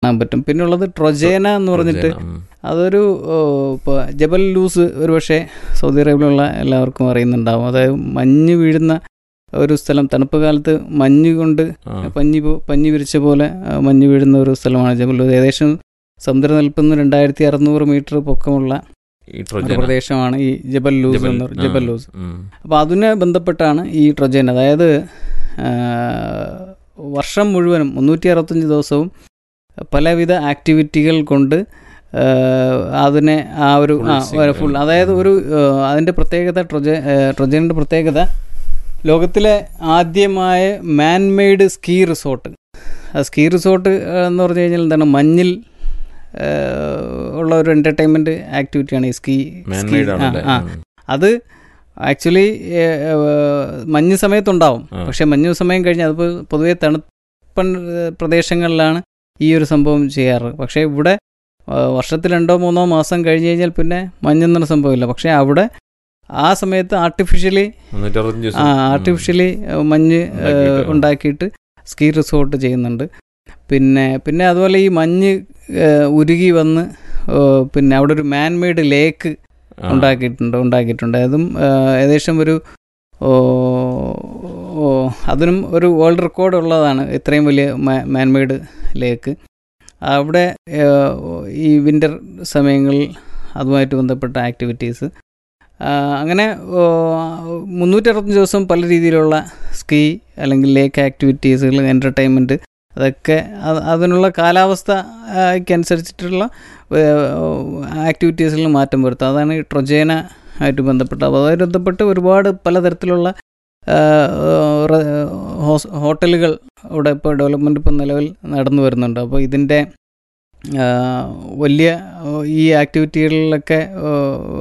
കാണാൻ പറ്റും പിന്നെ ഉള്ളത് ട്രൊജേന എന്ന് പറഞ്ഞിട്ട് ഉം. അതൊരു ഇപ്പോൾ ജബൽ ലൂസ് ഒരു പക്ഷേ സൗദി അറേബ്യയിലുള്ള എല്ലാവർക്കും അറിയുന്നുണ്ടാവും അതായത് മഞ്ഞ് വീഴുന്ന ഒരു സ്ഥലം തണുപ്പ് കാലത്ത് മഞ്ഞ് കൊണ്ട് ആ. പഞ്ഞി പോ- പഞ്ഞി വിരിച്ച പോലെ ആ, മഞ്ഞ് വീഴുന്ന ഒരു സ്ഥലമാണ് ജബൽ ലൂസ് ഏകദേശം സമുദ്രനിരപ്പിൽ നിന്ന് രണ്ടായിരത്തി അറുന്നൂറ് മീറ്റർ പൊക്കമുള്ള ഈ ഒരു ട്രോജൻ പ്രദേശമാണ് ഈ ജബൽ ലൂസ് ജബൽ, എന്ന് പറയുന്നത് ജബൽ ആ, ലൂസ് ഉം. അപ്പോൾ അതിനെ ബന്ധപ്പെട്ടാണ് ഈ ട്രൊജൻ അതായത് ആ, വർഷം മുഴുവനും മുന്നൂറ്റി അറുപത്തഞ്ച് ദിവസവും പലവിധ ആക്ടിവിറ്റികൾ കൊണ്ട് ആ, അതിനെ ആ ഒരു Full ആ sync, ഫുൾ ഉം. അതായത് ഒരു ആ, അതിൻ്റെ പ്രത്യേകത ട്രൊജ ട്രൊജൻ്റെ പ്രത്യേകത ലോകത്തിലെ ആദ്യമായ മാൻ മെയ്ഡ് സ്കീ റിസോർട്ട് ആ സ്കീ റിസോർട്ട് എന്ന് പറഞ്ഞു കഴിഞ്ഞാൽ എന്താണ് മഞ്ഞിൽ ആ, ഉള്ള ഒരു എൻ്റർടൈൻമെൻറ്റ് ആക്ടിവിറ്റിയാണ് ഈ സ്കീ Man-made ആണല്ലേ? ആ ഉം. അത് ആക്ച്വലി മഞ്ഞ് സമയത്തുണ്ടാവും ആ. പക്ഷെ മഞ്ഞ് സമയം കഴിഞ്ഞ് അത് പൊതുവെ തണുപ്പൻ ഏഹ്, പ്രദേശങ്ങളിലാണ് ഈ ഒരു സംഭവം ചെയ്യാറ് പക്ഷേ ഇവിടെ ആ, വർഷത്തിൽ രണ്ടോ മൂന്നോ മാസം കഴിഞ്ഞ് കഴിഞ്ഞാൽ പിന്നെ മഞ്ഞെന്നൊരു സംഭവമില്ല പക്ഷേ അവിടെ ആ സമയത്ത് ആർട്ടിഫിഷ്യലി മുന്നൂറ്ററുപത്തഞ്ച് ദിവസം. ആ ഉം. ആർട്ടിഫിഷ്യലി മഞ്ഞ് ഏഹ്, ഉണ്ടാക്കിയിട്ട്. ഉണ്ടാക്കിയിട്ട് സ്കീ റിസോർട്ട് ചെയ്യുന്നുണ്ട് പിന്നെ പിന്നെ അതുപോലെ ഈ മഞ്ഞ് ഏഹ്, ഉരുകി വന്ന് ഏഹ്, പിന്നെ അവിടെ ഒരു മാൻ മെയ്ഡ് ലേക്ക് ആ. ഉണ്ടാക്കിയിട്ടുണ്ട് ഉണ്ടാക്കിയിട്ടുണ്ട് അതും ആ, ഏകദേശം ഒരു ഓ, ഓ, അതിനും ഒരു വേൾഡ് റെക്കോർഡ് ഉള്ളതാണ് ഇത്രയും വലിയ മാൻമെയ്ഡ് ലേക്ക് അവിടെ ആ, ഈ വിൻ്റർ സമയങ്ങളിൽ അതുമായിട്ട് ബന്ധപ്പെട്ട ആക്ടിവിറ്റീസ് അങ്ങനെ ഓ, മുന്നൂറ്റി അറുപത്തഞ്ച് ദിവസം പല രീതിയിലുള്ള സ്കീ അല്ലെങ്കിൽ ലേക്ക് ആക്ടിവിറ്റീസുകൾ എൻ്റർടൈൻമെൻറ്റ് അതൊക്കെ അത് അതിനുള്ള കാലാവസ്ഥയ്ക്കനുസരിച്ചിട്ടുള്ള ആക്ടിവിറ്റീസിൽ മാറ്റം വരുത്തുക അതാണ് ഈ ട്രൊജേന ആയിട്ട് ബന്ധപ്പെട്ട് അപ്പോൾ അതുമായി ബന്ധപ്പെട്ട് ഒരുപാട് പലതരത്തിലുള്ള ആ, റ- ഹോസ്- ഹോട്ടലുകൾ ഇവിടെ ഇപ്പോൾ ഡെവലപ്മെൻറ്റ് ഇപ്പോൾ നിലവിൽ നടന്നു വരുന്നുണ്ട് അപ്പോൾ ഇതിൻ്റെ ആ, വലിയ ഓ, ഈ ആക്ടിവിറ്റികളിലൊക്കെ ഓ,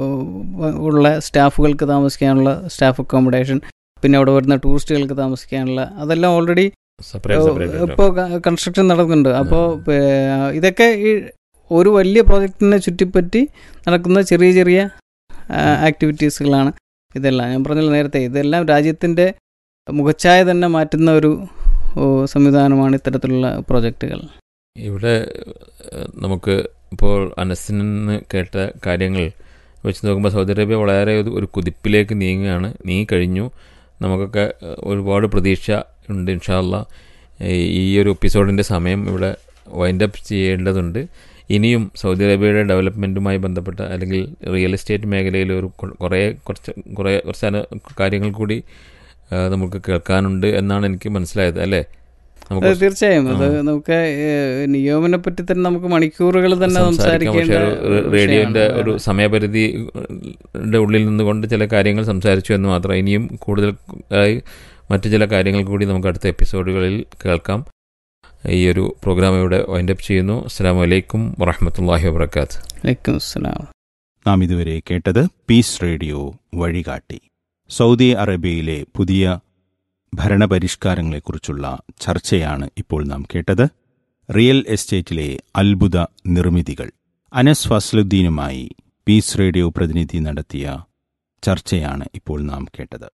ഉള്ള സ്റ്റാഫുകൾക്ക് താമസിക്കാനുള്ള സ്റ്റാഫ് അക്കോമഡേഷൻ പിന്നെ അവിടെ വരുന്ന ടൂറിസ്റ്റുകൾക്ക് താമസിക്കാനുള്ള അതെല്ലാം ഓൾറെഡി Separate, separate ആയിട്ട്. ഇപ്പോൾ കൺസ്ട്രക്ഷൻ നടക്കുന്നുണ്ട് അപ്പോൾ ഇതൊക്കെ ഈ ഒരു വലിയ പ്രോജക്റ്റിനെ ചുറ്റിപ്പറ്റി നടക്കുന്ന ചെറിയ ചെറിയ ആക്ടിവിറ്റീസുകളാണ് ഇതെല്ലാം ഞാൻ പറഞ്ഞല്ലോ നേരത്തെ ഇതെല്ലാം രാജ്യത്തിൻ്റെ മുഖച്ഛായ തന്നെ മാറ്റുന്ന ഒരു ഓ, സംവിധാനമാണ് ഇത്തരത്തിലുള്ള പ്രോജക്റ്റുകൾ ഇവിടെ ഏഹ്, നമുക്ക് ഇപ്പോൾ അനസിൽ നിന്ന് കേട്ട കാര്യങ്ങൾ വെച്ച് നോക്കുമ്പോൾ സൗദി അറേബ്യ വളരെ ഒരു ഒരു കുതിപ്പിലേക്ക് നീങ്ങുകയാണ് നീങ്ങിക്കഴിഞ്ഞു നമുക്കൊക്കെ ഏഹ്, ഒരുപാട് പ്രതീക്ഷ ഉണ്ട് ഇൻഷാല്ല ഈ ഒരു എപ്പിസോഡിൻ്റെ സമയം ഇവിടെ വൈൻഡ് അപ്പ് ചെയ്യേണ്ടതുണ്ട് ഇനിയും സൗദി അറേബ്യയുടെ ഡെവലപ്മെൻറ്റുമായി ബന്ധപ്പെട്ട അല്ലെങ്കിൽ റിയൽ എസ്റ്റേറ്റ് മേഖലയിൽ ഒരു കൊ- കുറേ കുറച്ച് കുറേ കുറച്ച് അന- കാര്യങ്ങൾ കൂടി ഏഹ്, നമുക്ക് കേൾക്കാനുണ്ട് എന്നാണ് എനിക്ക് മനസ്സിലായത് അല്ലേ അത് നമുക്ക് തീർച്ചയായും അത് ആ. നമുക്ക് ഏഹ്, നിയോമിനെ പറ്റി തന്നെ നമുക്ക് മണിക്കൂറുകൾ തന്നെ സംസാരിക്കാം പക്ഷേ സംസാരിക്കേണ്ട ഒരു റേഡിയോന്റെ വിഷയമാണ്. ഒരു സമയപരിധി ന്റെ ഉള്ളിൽ നിന്നുകൊണ്ട് ചില കാര്യങ്ങൾ സംസാരിച്ചു എന്ന് മാത്രം ഇനിയും കൂടുതൽ ആയി മറ്റു ചില കാര്യങ്ങൾ കൂടി നമുക്ക് അടുത്ത എപ്പിസോഡുകളിൽ കേൾക്കാം ഈ ഒരു പ്രോഗ്രാം ഇവിടെ വൈൻഡ് അപ്പ് ചെയ്യുന്നു അസ്സാം വലൈക്കും വറഹമത്തല്ലാഹി വാബർക്കാത്ത് വലൈക്കും അസ്സലാം നാം ഇതുവരെ കേട്ടത് പീസ് റേഡിയോ വഴികാട്ടി സൗദി അറേബ്യയിലെ പുതിയ ഭരണപരിഷ്കാരങ്ങളെക്കുറിച്ചുള്ള ചർച്ചയാണ് ഇപ്പോൾ നാം കേട്ടത് റിയൽ എസ്റ്റേറ്റിലെ അത്ഭുത നിർമ്മിതികൾ അനസ് ഫസ്ലുദ്ദീനുമായി പീസ് റേഡിയോ പ്രതിനിധി നടത്തിയ ചർച്ചയാണ് ഇപ്പോൾ നാം കേട്ടത്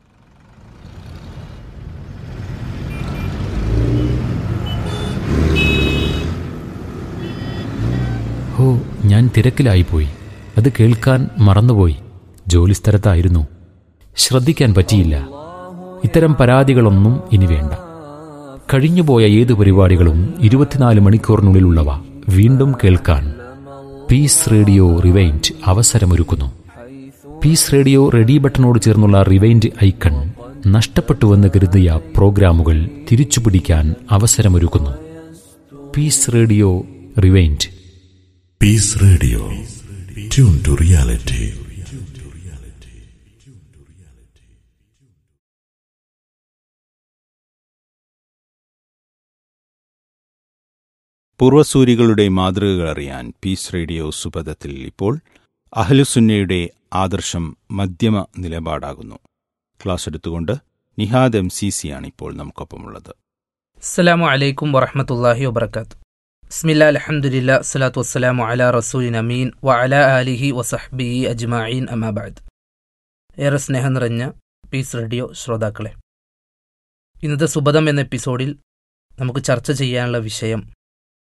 ഹോ ഞാൻ തിരക്കിലായിപ്പോയി അത് കേൾക്കാൻ മറന്നുപോയി ജോലിസ്ഥലത്തായിരുന്നു ശ്രദ്ധിക്കാൻ പറ്റിയില്ല ഇത്തരം പരാതികളൊന്നും ഇനി വേണ്ട കഴിഞ്ഞുപോയ ഏത് പരിപാടികളും ഇരുപത്തിനാല് മണിക്കൂറിനുള്ളിലുള്ളവ വീണ്ടും കേൾക്കാൻ പീസ് റേഡിയോ റിവൈൻഡ് അവസരമൊരുക്കുന്നു പീസ് റേഡിയോ റെഡി ബട്ടണോട് ചേർന്നുള്ള റിവൈൻഡ് ഐക്കൺ നഷ്ടപ്പെട്ടുവെന്ന് കരുതിയ പ്രോഗ്രാമുകൾ തിരിച്ചുപിടിക്കാൻ അവസരമൊരുക്കുന്നു Peace radio rewind Peace Radio. Tune to reality. പൂർവ്വസൂരികളുടെ മാതൃകകൾ അറിയാൻ പീസ് റേഡിയോ സുപഥത്തിൽ ഇപ്പോൾ അഹ്ലുസുന്നയുടെ ആദർശം മധ്യമ നിലപാടാകുന്നു ക്ലാസ് എടുത്തുകൊണ്ട് നിഹാദ് എം സി സിയാണ് ഇപ്പോൾ നമുക്കൊപ്പമുള്ളത് അസ്സലാമു അലൈക്കും വറഹമത്തല്ലാഹി വബർക്കാത്തു ബിസ്മില്ലാ അൽഹംദുലില്ലാ സ്വലാത്തു വസ്സലാമു അലാ റസൂലിൻ അമീൻ വ അലാ ആലിഹി വസഹ്ബിഹി അജ്മഈൻ അമാബാദ് ഏറെ സ്നേഹം നിറഞ്ഞ പീസ് റേഡിയോ ശ്രോതാക്കളെ ഇന്നത്തെ സുബദം എന്ന എപ്പിസോഡിൽ നമുക്ക് ചർച്ച ചെയ്യാനുള്ള വിഷയം